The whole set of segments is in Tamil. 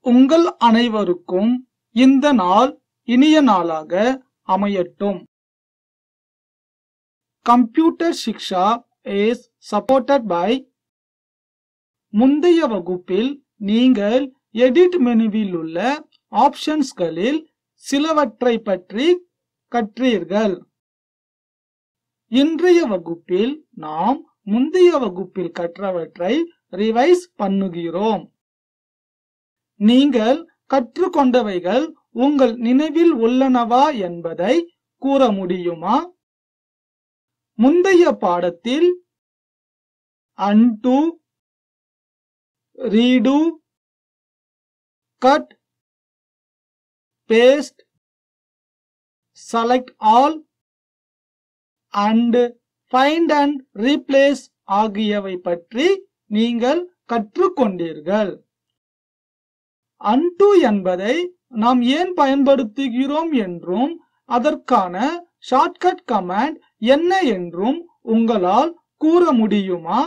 உங்கள் அனைவருக்கும் இந்த நாள் இனிய நாளாக அமையட்டும் computer Shiksha is supported by முந்தைய வகுப்பில் நீங்கள் எடிட் மெனுவில் உள்ள ஆப்ஷன்ஸ்களில் சிலவற்றை பற்றி கற்றீர்கள் இன்றைய வகுப்பில் நாம் முந்தைய வகுப்பில் கற்றவற்றை ரிவைஸ் பண்ணுகிறோம் நீங்கள் கற்றுக்கொண்டவைகள் உங்கள் நினைவில் உள்ளனவா என்பதை கூற முடியுமா முந்தைய பாடத்தில் undo redo cut paste select all and find and replace ஆகியவை பற்றி நீங்கள் கற்றுக்கொண்டீர்கள் அன்டு என்பதை நாம் ஏன் பயன்படுத்துகிறோம் என்றும் அதற்கான ஷார்ட்கட் கமாண்ட் என்ன என்றும் உங்களால் கூற முடியுமா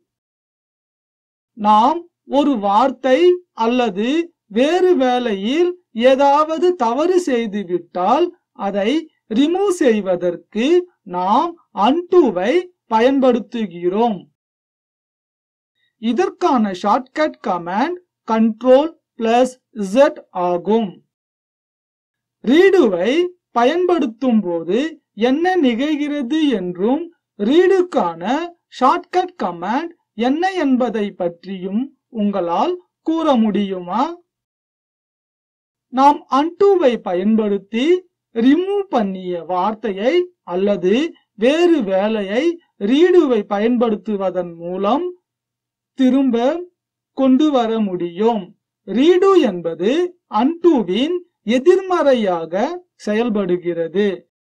நாம் ஒரு வார்த்தை அல்லது வேறு வேளையில் ஏதாவது தவறு செய்துவிட்டால் அதை ரிமூவ் செய்வதற்கு நாம் அன்டுவை பயன்படுத்துகிறோம் இதற்கான shortcut command control plus Z ஆகும் ரீடுவை பயன்படுத்தும் போது என்ன நிகழ்கிறது என்றும் ரீடுக்கான ஷார்ட்கட் கமாண்ட் என்ன என்பதை பற்றியும் உங்களால் கூற முடியுமா நாம் அன்டுவை பயன்படுத்தி ரிமூவ் பண்ணிய வார்த்தையை அல்லது வேறு வேலையை ரீடுவை பயன்படுத்துவதன் மூலம் திரும்ப கொண்டு வர முடியும் ரீடு என்பது அன்டுவின் எதிர்மறையாக செயல்படுகிறது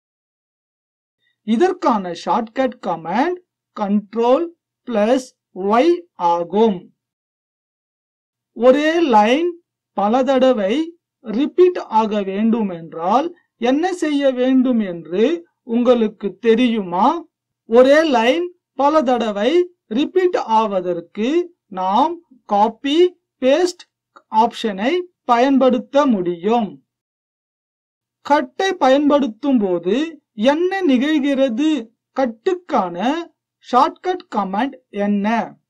இதற்கான shortcut command control plus Y ஆகும் ஒரே லைன் பல தடவை ரிப்பீட் ஆக வேண்டும் என்றால் என்ன செய்ய வேண்டும் என்று உங்களுக்கு தெரியுமா ஒரே லைன் பல தடவை ரிப்பீட் ஆவதற்கு நாம் காப்பி பேஸ்ட் ஆப்ஷனை பயன்படுத்த முடியும் கட்டை பயன்படுத்தும் போது என்ன நிகழ்கிறது கட்டுக்கான ஷார்ட்கட் கமாண்ட் என்ன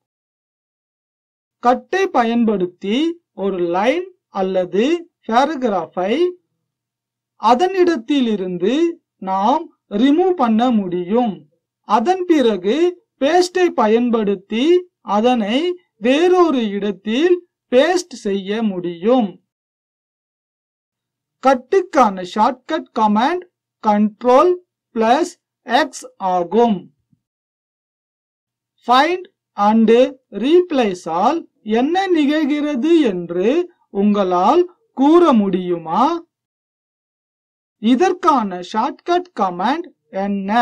கட்டை பயன்படுத்தி ஒரு லைன் அல்லது பேராகிராஃபை அதனிடத்திலிருந்து நாம் ரிமூவ் பண்ண முடியும் அதன் பிறகு பேஸ்டை பயன்படுத்தி அதனை வேறொரு இடத்தில் பேஸ்ட் செய்ய முடியும் கட்டுக்கான shortcut command control plus X ஆகும் ஃபைண்ட் அண்ட் ரீப்ளேஸால் என்ன நிகழ்கிறது என்று உங்களால் கூற முடியுமா இதற்கான ஷார்ட்கட் கமாண்ட் என்ன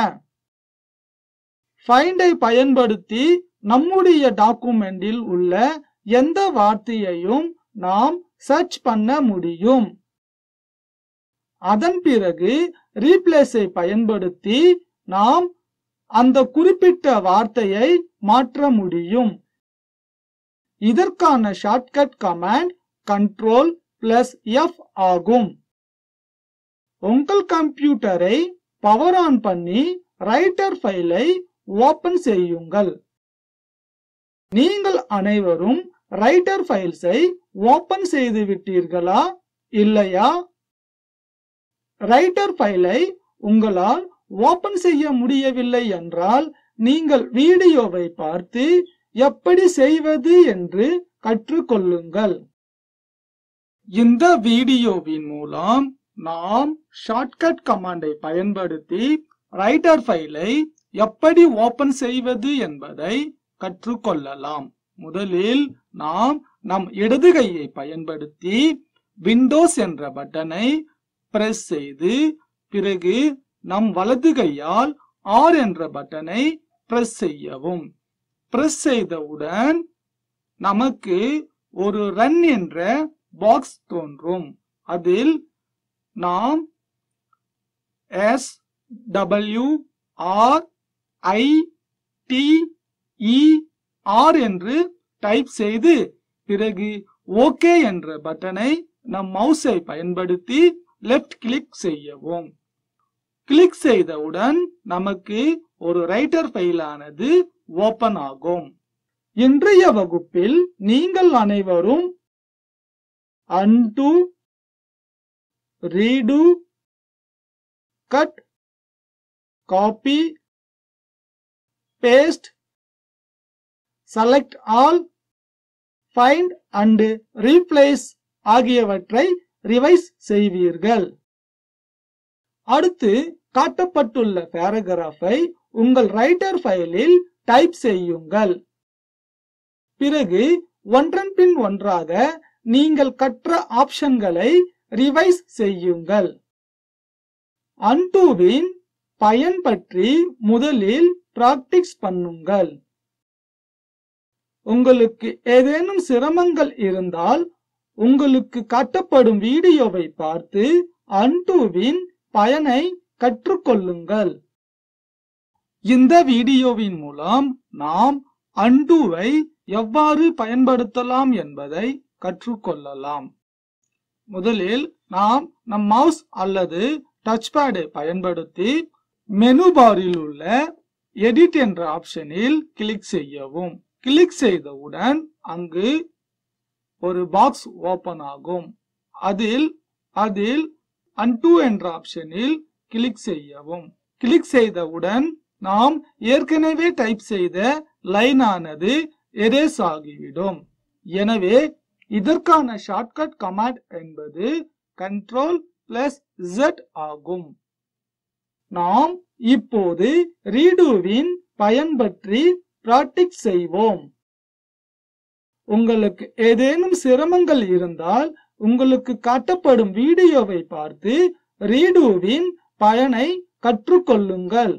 ஃபைண்டை பயன்படுத்தி நம்முடைய டாக்குமெண்டில் உள்ள எந்த வார்த்தையையும் நாம் சர்ச் பண்ண முடியும் அதன் பிறகு ரீப்ளேஸை பயன்படுத்தி நாம் அந்த குறிப்பிட்ட வார்த்தையை மாற்ற முடியும் இதற்கான shortcut command control plus F ஆகும் உங்கள் கம்ப்யூட்டரை பவர் ஆன் பண்ணி ரைட்டர் ஃபைலை ஓபன் செய்யுங்கள் நீங்கள் அனைவரும் ரைட்டர் ஃபைல்ஸை ஓபன் செய்து விட்டீர்களா இல்லையா ரைட்டர் ஃபைலை உங்களால் ஓபன் செய்ய முடியவில்லை என்றால் நீங்கள் வீடியோவை பார்த்து எப்படி செய்வது என்று கற்றுக்கொள்ளுங்கள் இந்த வீடியோவின் மூலம் நாம் ஷார்ட்கட் கமாண்டை பயன்படுத்தி ரைட்டர் ஃபைலை எப்படி ஓபன் செய்வது என்பதை கற்றுக்கொள்ளலாம் முதலில் நாம் நம் இடது கையை பயன்படுத்தி விண்டோஸ் என்ற பட்டனை பிரஸ் செய்து பிறகு நம் வலது கையால் ஆர் என்ற பட்டனை பிரஸ் செய்யவும் பிரஸ் செய்தவுடன் நமக்கு ஒரு ரன் என்ற பாக்ஸ் தோன்றும் அதில் நாம் S W R I T E R என்று டைப் செய்து பிறகு ஓகே என்ற பட்டனை நம் மவுஸை பயன்படுத்தி லெஃப்ட் கிளிக் செய்யவும் கிளிக் செய்தவுடன் நமக்கு ஒரு ரைட்டர் ஃபைலானது ஓபன் ஆகும் இன்றைய வகுப்பில் நீங்கள் அனைவரும் undo redo cut copy paste select all find and replace ஆகியவற்றை ரிவைஸ் செய்வீர்கள் அடுத்து காட்டப்பட்டுள்ள பேராகிராஃபை உங்கள் ரைட்டர் ஃபைலில் டைப் செய்யுங்கள் பிறகு ஒன்றன் பின் ஒன்றாக நீங்கள் கற்ற ஆப்ஷன்களை ரிவைஸ் செய்யுங்கள் அன்டூவின் பயன் பற்றி முதலில் பிராக்டிஸ் பண்ணுங்கள் உங்களுக்கு ஏதேனும் சிரமங்கள் இருந்தால் உங்களுக்கு காட்டப்படும் வீடியோவை பார்த்து அன்டூவின் பயனை கற்றுக்கொள்ளுங்கள் இந்த வீடியோவின் மூலம் நாம் அன்டூவை எவ்வாறு பயன்படுத்தலாம் என்பதை கற்றுக்கொள்ளலாம் முதலில் நாம் நம் மவுஸ் அல்லது டச் பேடை பயன்படுத்தி மெனு பாரில் உள்ள எடிட் என்ற ஆப்ஷனில் கிளிக் செய்யவும் கிளிக் செய்தவுடன் அங்கு ஒரு பாக்ஸ் ஓபன் ஆகும் அதில் அதில் அன்டூ என்ற ஆப்ஷனில் கிளிக் செய்யவும் கிளிக் செய்தவுடன் நாம் ஏற்கனவே டைப் செய்த லைன் ஆனது எரேஸ் ஆகிவிடும் எனவே இதற்கான ஷார்ட்கட் கமாண்ட் என்பது கண்ட்ரோல் பிளஸ் Z ஆகும் நாம் இப்போது ரீடுவின் பயன் பற்றி பிராக்டிஸ் செய்வோம் உங்களுக்கு ஏதேனும் சிரமங்கள் இருந்தால் உங்களுக்கு காட்டப்படும் வீடியோவை பார்த்து ரீடுவின் பயனை கற்றுக்கொள்ளுங்கள்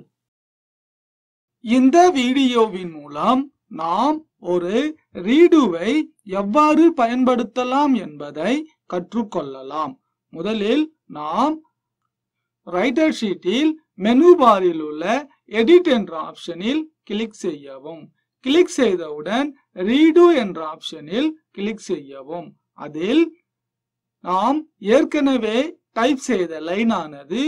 இந்த வீடியோவின் மூலம் நாம் ஒரு ரீடுவை எவ்வாறு பயன்படுத்தலாம் என்பதை கற்றுக்கொள்ளலாம் முதலில் நாம் ரைட்டர் ஷீட்டில் மெனு பாரில் உள்ள எடிட் என்ற ஆப்ஷனில் கிளிக் செய்யவும் கிளிக் செய்தவுடன் ரீடு என்ற ஆப்ஷனில் கிளிக் செய்யவும் அதில் நாம் ஏற்கனவே டைப் செய்த லைன் ஆனது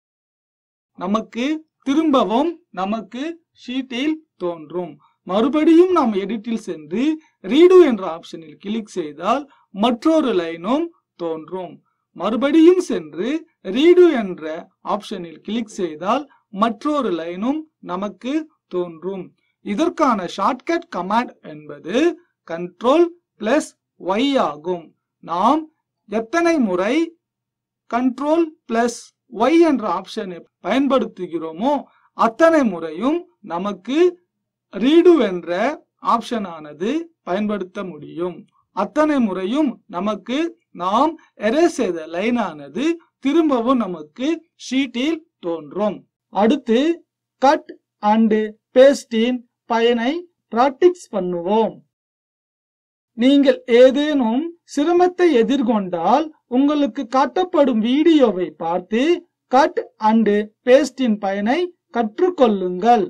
நமக்கு திரும்பவும் நமக்கு ஷீட்டில் தோன்றும் மறுபடியும் நாம் எடிட்டில் சென்று ரீடு என்ற ஆப்ஷனில் கிளிக் செய்தால் மற்றொரு லைனும் தோன்றும் மறுபடியும் சென்று ரீடு என்ற ஆப்ஷனில் கிளிக் செய்தால் மற்றொரு லைனும் நமக்கு தோன்றும் இதற்கான ஷார்ட்கட் கமாண்ட் என்பது கண்ட்ரோல் பிளஸ் ஒய் ஆகும் நாம் எத்தனை முறை கண்ட்ரோல் பிளஸ் ஒய் என்ற ஆப்ஷனை பயன்படுத்துகிறோமோ அத்தனை முறையும் நமக்கு ரீடு என்ற ஆப்ஷன் ஆனது பயன்படுத்த முடியும் அத்தனை முறையும் நமக்கு நாம் எரேஸ் செய்த லைன் ஆனது திரும்பவும் நமக்கு ஷீட்டில் தோன்றும் அடுத்து கட் அண்ட் பேஸ்டின் பயனை பிராக்டிஸ் பண்ணுவோம் நீங்கள் ஏதேனும் சிரமத்தை எதிர்கொண்டால் உங்களுக்கு காட்டப்படும் வீடியோவை பார்த்து கட் அண்ட் பேஸ்டின் பயனை கற்றுக்கொள்ளுங்கள்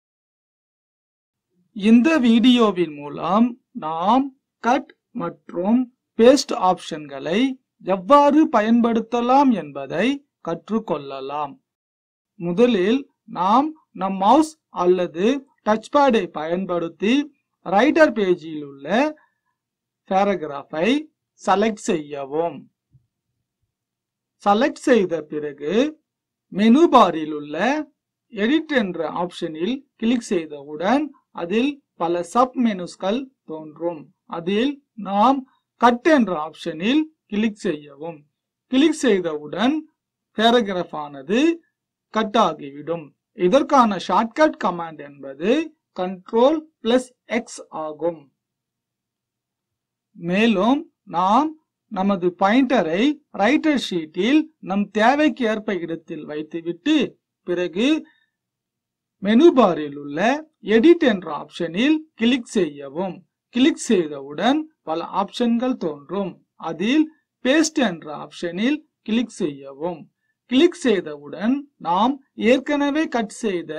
இந்த வீடியோவின் மூலம் நாம் கட் மற்றும் பேஸ்ட் ஆப்ஷன்களை எவ்வாறு பயன்படுத்தலாம் என்பதை கற்றுக்கொள்ளலாம் முதலில் நாம் நம் மவுஸ் அல்லது டச் பேடை பயன்படுத்தி ரைட்டர் பேஜில் உள்ள பேராகிராஃபை செலக்ட் செய்யவும் செலக்ட் செய்த பிறகு மெனு பாரில் உள்ள எடிட் என்ற ஆப்ஷனில் கிளிக் செய்தவுடன் அதில் பல சப் மெனுஸ்கள் தோன்றும் அதில் நாம் கட் என்ற ஆப்ஷனில் கிளிக் செய்யவும் கிளிக் செய்தவுடன் பேராகிராஃப் ஆனது கட் ஆகிவிடும் இதற்கான ஷார்ட்கட் கமாண்ட் என்பது கண்ட்ரோல் பிளஸ் எக்ஸ் ஆகும் மேலும் நாம் நமது பாயிண்டரை ரைட்டர் ஷீட்டில் நம் தேவைக்கு ஏற்ப இடத்தில் வைத்துவிட்டு பிறகு மெனு பாரில் உள்ள எடிட் என்ற ஆப்ஷனில் கிளிக் செய்யவும் கிளிக் செய்தவுடன் பல ஆப்ஷன்கள் தோன்றும் அதில் பேஸ்ட் என்ற ஆப்ஷனில் கிளிக் செய்யவும் கிளிக் செய்தவுடன் நாம் ஏற்கனவே கட் செய்த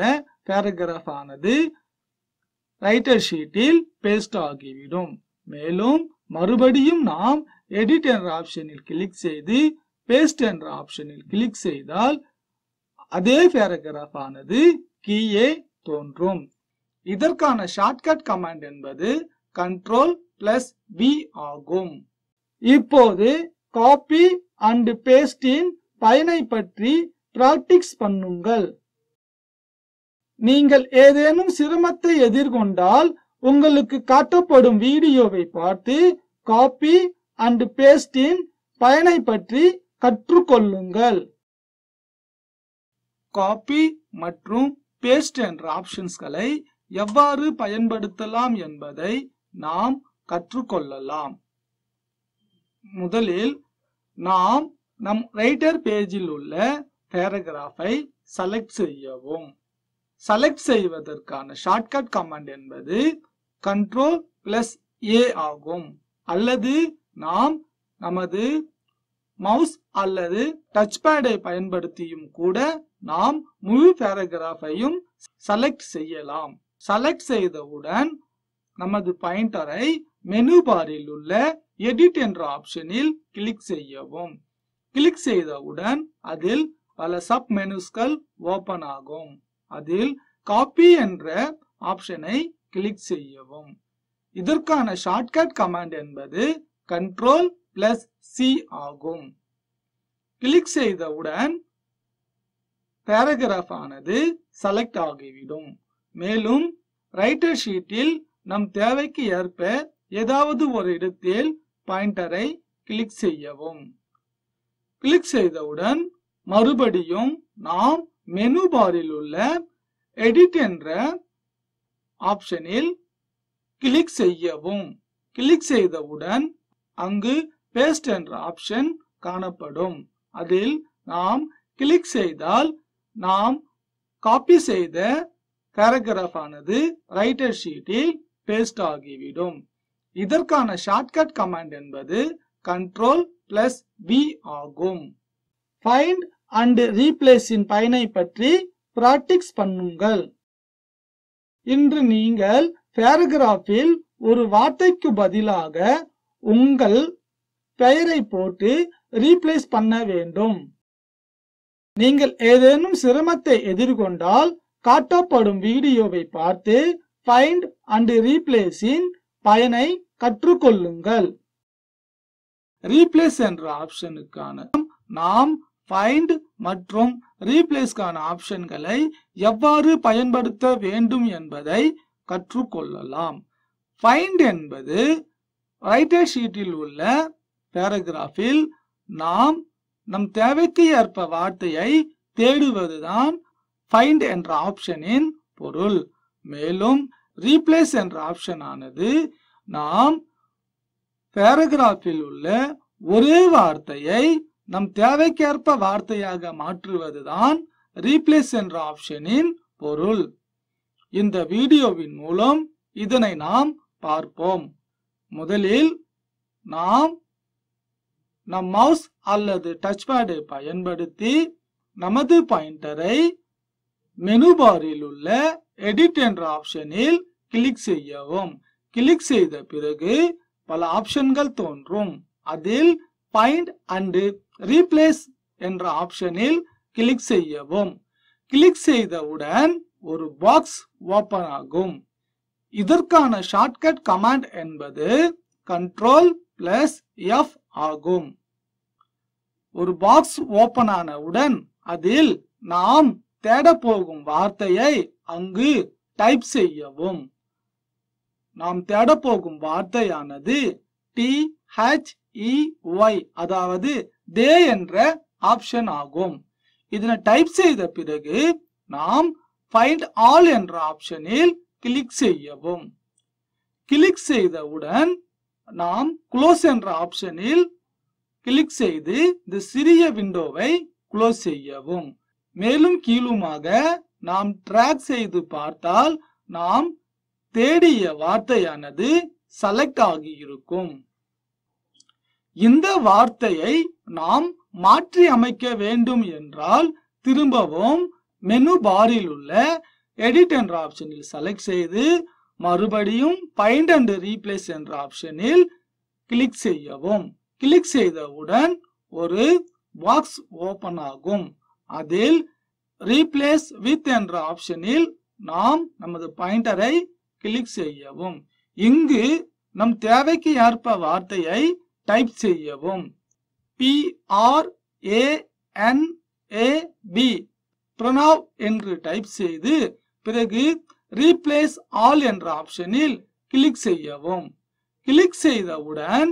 பேராகிராஃப் ஆனது ரைட்டர் ஷீட்டில் பேஸ்ட் ஆகிவிடும் மேலும் மறுபடியும் நாம் எடிட் என்ற ஆப்ஷனில் கிளிக் செய்து பேஸ்ட் என்ற ஆப்ஷனில் கிளிக் செய்தால் அதே பேராகிராஃப் ஆனது கீழே தோன்றும் இதற்கான ஷார்ட்கட் கமாண்ட் என்பது கண்ட்ரோல் பிளஸ் வி ஆகும் இப்போது காப்பி அண்ட் பேஸ்டின் பயனை பற்றி பிராக்டிஸ் பண்ணுங்கள் நீங்கள் ஏதேனும் சிரமத்தை எதிர்கொண்டால் உங்களுக்கு காட்டப்படும் வீடியோவை பார்த்து காப்பி அண்ட் பேஸ்டின் பயனை பற்றி கற்றுக்கொள்ளுங்கள் காப்பி மற்றும் பேஸ்ட் என்ற ஆப்ஷன்ஸ்களை எவ்வாறு பயன்படுத்தலாம் என்பதை நாம் கற்றுக்கொள்ளலாம் முதலில் நாம் நம் ரைட்டர் பேஜில் உள்ள பேராகிராஃபை செலக்ட் செய்யவும் செலக்ட் செய்வதற்கான ஷார்ட்கட் கமாண்ட் என்பது கண்ட்ரோல் பிளஸ் ஏ ஆகும் அல்லது நாம் நமது மவுஸ் அல்லது டச் பேடை பயன்படுத்தியும் கூட நாம் முழு பேராகிராஃபையும் செலக்ட் செய்யலாம் செலக்ட் செய்தவுடன் நமது பாயிண்டரை மெனு பாரில் உள்ள எடிட் என்ற ஆப்ஷனில் கிளிக் செய்யவும் கிளிக் செய்தவுடன் அதில் பல சப் மெனுஸ்கள் ஓபன் ஆகும் அதில் காப்பி என்ற ஆப்ஷனை கிளிக் செய்யவும் இதற்கான ஷார்ட்கட் கமாண்ட் என்பது கண்ட்ரோல் பிளஸ் சி ஆகும் கிளிக் செய்தவுடன் பேராகிராஃப் ஆனது செலக்ட் ஆகிவிடும் மேலும் ரைட்டர் ஷீட்டில் நம் தேவைக்கு ஏற்ப ஏதாவது ஒரு இடத்தில் பாயிண்டரை கிளிக் செய்யவும் கிளிக் செய்தவுடன் மறுபடியும் நாம் மெனு பாரில் உள்ள எடிட் என்ற ஆப்ஷனில் கிளிக் செய்யவும் கிளிக் செய்தவுடன் அங்கு பேஸ்ட் என்ற ஆப்ஷன் காணப்படும் அதில் நாம் கிளிக் செய்தால் நாம் காப்பி செய்த பேராகிராஃப் ஆனது ரைட்டர் ஷீட்டில் பேஸ்ட் ஆகிவிடும் இதற்கான ஷார்ட்கட் கமாண்ட் என்பது கண்ட்ரோல் பிளஸ் வி ஆகும் ஃபைண்ட் அண்ட் ரீப்ளேஸின் பயனை பற்றி பிராக்டிஸ் பண்ணுங்கள் இன்று நீங்கள் பேராகிராஃபில் ஒரு வார்த்தைக்கு பதிலாக உங்கள் பெயரை போட்டு ரீப்ளேஸ் பண்ண வேண்டும் நீங்கள் ஏதேனும் சிரமத்தை எதிர்கொண்டால் காட்டப்படும் வீடியோவை பார்த்து ஃபைண்ட் அண்ட் ரீப்ளேஸின் பயனை கற்றுக்கொள்ளுங்கள் ரீப்ளேஸ் என்ற ஆப்ஷனுக்கான நாம் ஃபைண்ட் மற்றும் ரீப்ளேஸ்க்கான ஆப்ஷன்களை எவ்வாறு பயன்படுத்த வேண்டும் என்பதை கற்றுக்கொள்ளலாம் ஃபைண்ட் என்பது ரைட்டர் ஷீட்டில் உள்ள பேராகிராஃபில் நாம் நம் தேவைக்கு ஏற்ப வார்த்தையை தேடுவதுதான் ஃபைண்ட் என்ற ஆப்ஷனின் பொருள் மேலும் ரீப்ளேஸ் என்ற ஆப்ஷன் ஆனது நாம் பேராகிராஃபில் உள்ள ஒரே வார்த்தையை நம் தேவைக்கேற்ப வார்த்தையாக மாற்றுவதுதான் ரீப்ளேஸ் என்ற ஆப்ஷனின் பொருள் இந்த வீடியோவின் மூலம் இதனை நாம் பார்ப்போம் முதலில் நாம் நம் மவுஸ் அல்லது டச் பேடை பயன்படுத்தி நமது பாயிண்டரை மெனு பாரில் உள்ள எடிட் என்ற ஆப்ஷனில் கிளிக் செய்யவும் கிளிக் செய்த பிறகு பல ஆப்ஷன்கள் தோன்றும் அதில் ஃபைண்ட் அண்ட் ரீப்ளேஸ் என்ற ஆப்ஷனில் கிளிக் செய்யவும் கிளிக் செய்தவுடன் ஒரு பாக்ஸ் ஓபன் ஆகும் இதற்கான ஷார்ட்கட் கமாண்ட் என்பது கண்ட்ரோல் பிளஸ் எஃப் ஆகும் ஒரு பாக்ஸ் ஓபன் ஆனவுடன் அதில் நாம் தேட போகும் வார்த்தையை அங்கு டைப் செய்யவும் நாம் தேட போகும் வார்த்தையானது டி ஹெச் இ ஒய் அதாவது தே என்ற ஆப்ஷன் ஆகும் இதனை டைப் செய்த பிறகு நாம் ஃபைண்ட் ஆல் என்ற ஆப்ஷனில் கிளிக் செய்யவும் கிளிக் செய்தவுடன் நாம் க்ளோஸ் என்ற ஆப்ஷனில் கிளிக் செய்து இந்த சிறிய விண்டோவை க்ளோஸ் செய்யவும் மேலும் கீழுமாக நாம் ட்ராக் செய்து பார்த்தால் நாம் தேடிய வார்த்தையானது செலக்ட் ஆகி இருக்கும் இந்த வார்த்தையை நாம் மாற்றி அமைக்க வேண்டும் என்றால் திரும்பவும் மெனு பாரில் உள்ள எடிட் என்ற ஆப்ஷனில் செலக்ட் செய்து மறுபடியும் ஃபைண்ட் அண்ட் ரீப்ளேஸ் என்ற ஆப்ஷனில் கிளிக் செய்யவும் கிளிக் செய்தவுடன் ஒரு பாக்ஸ் ஓபன் ஆகும் அதில் ரீப்ளேஸ் வித் என்ற ஆப்ஷனில் நாம் நமது பாயிண்டரை கிளிக் செய்யவும் இங்கு நம் தேவைக்கு ஏற்ப வார்த்தையை டைப் செய்யவும் P R A N A V Pranav என்று டைப் செய்து பிறகு ரீப்ளேஸ் ஆல் என்ற ஆப்ஷனில் கிளிக் செய்யவும் கிளிக் செய்தவுடன்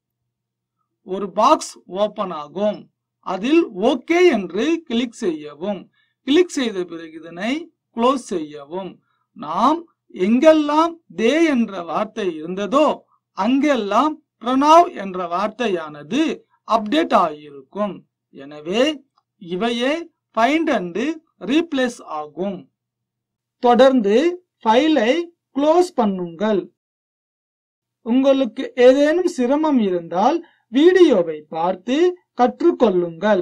ஒரு பாக்ஸ் ஓபன் ஆகும் அதில் ஓகே என்று கிளிக் செய்யவும் கிளிக் செய்த பிறகு இதனை க்ளோஸ் செய்யவும் நாம் எங்கெல்லாம் தே என்ற வார்த்தை இருந்ததோ அங்கெல்லாம் பிரணவ் என்ற வார்த்தையானது அப்டேட் ஆகியிருக்கும் எனவே இவையே ஃபைண்ட் அண்ட் ரீப்ளேஸ் ஆகும் தொடர்ந்து ஃபைலை க்ளோஸ் பண்ணுங்கள் உங்களுக்கு ஏதேனும் சிரமம் இருந்தால் வீடியோவை பார்த்து கற்றுக்கொள்ளுங்கள்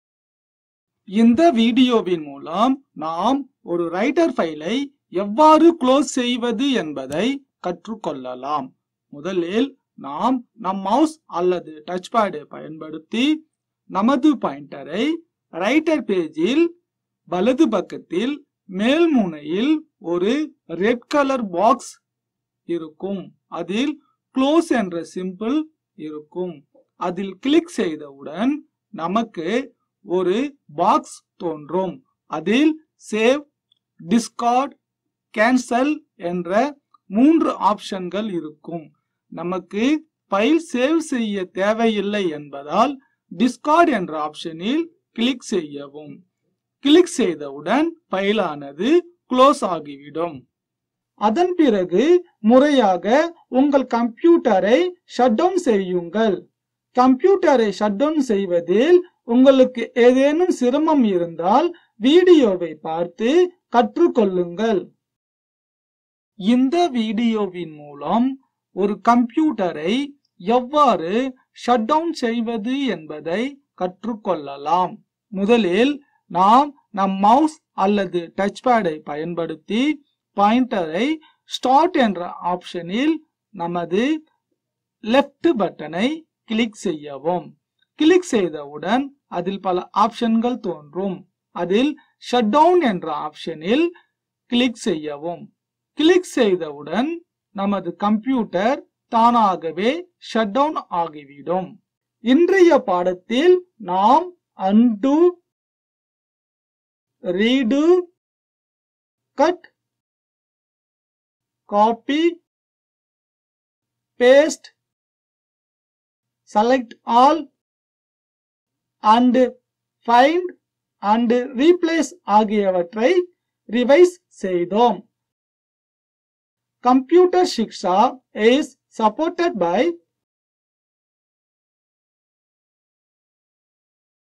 இந்த வீடியோவின் மூலம் நாம் ஒரு ரைட்டர் ஃபைலை எவ்வாறு க்ளோஸ் செய்வது என்பதை கற்றுக்கொள்ளலாம் முதலில் நாம் நம் மவுஸ் அல்லது டச் பேடை பயன்படுத்தி நமது பாயிண்டரை ரைட்டர் பேஜில் வலது பக்கத்தில் மேல் முனையில் ஒரு ரெட் கலர் பாக்ஸ் இருக்கும் அதில் க்ளோஸ் என்ற சிம்பிள் இருக்கும் அதில் கிளிக் செய்தவுடன் நமக்கு ஒரு பாக்ஸ் தோன்றும் அதில் சேவ் டிஸ்கார்ட் கேன்சல் என்ற மூன்று ஆப்ஷன்கள் இருக்கும் நமக்கு ஃபைல் சேவ் செய்ய தேவையில்லை என்பதால் டிஸ்கார்ட் என்ற ஆப்ஷனில் கிளிக் செய்யவும் கிளிக் செய்தவுடன் ஃபைலானது க்ளோஸ் ஆகிவிடும் அதன் பிறகு முறையாக உங்கள் கம்ப்யூட்டரை ஷட் டவுன் செய்யுங்கள் கம்ப்யூட்டரை ஷட் டவுன் செய்வதில் உங்களுக்கு ஏதேனும் சிரமம் இருந்தால் வீடியோவை பார்த்து கற்றுக்கொள்ளுங்கள் இந்த வீடியோவின் மூலம் ஒரு கம்ப்யூட்டரை எவ்வாறு ஷட் டவுன் செய்வது என்பதை கற்றுக்கொள்ளலாம் முதலில் நாம் நம் மவுஸ் அல்லது டச் பேடை பயன்படுத்தி பாயிண்டரை ஸ்டார்ட் என்ற ஆப்ஷனில் நமது லெஃப்ட் பட்டனை கிளிக் செய்யவும் கிளிக் செய்தவுடன் அதில் பல ஆப்ஷன்கள் தோன்றும் அதில் ஷட் டவுன் என்ற ஆப்ஷனில் கிளிக் செய்யவும் கிளிக் செய்தவுடன் நமது கம்ப்யூட்டர் தானாகவே ஷட் டவுன் ஆகிவிடும் இன்றைய பாடத்தில் நாம் undo redo cut copy paste select all and find and replace ஆகியவற்றை ரிவைஸ் செய்தோம் computer Shiksha is supported by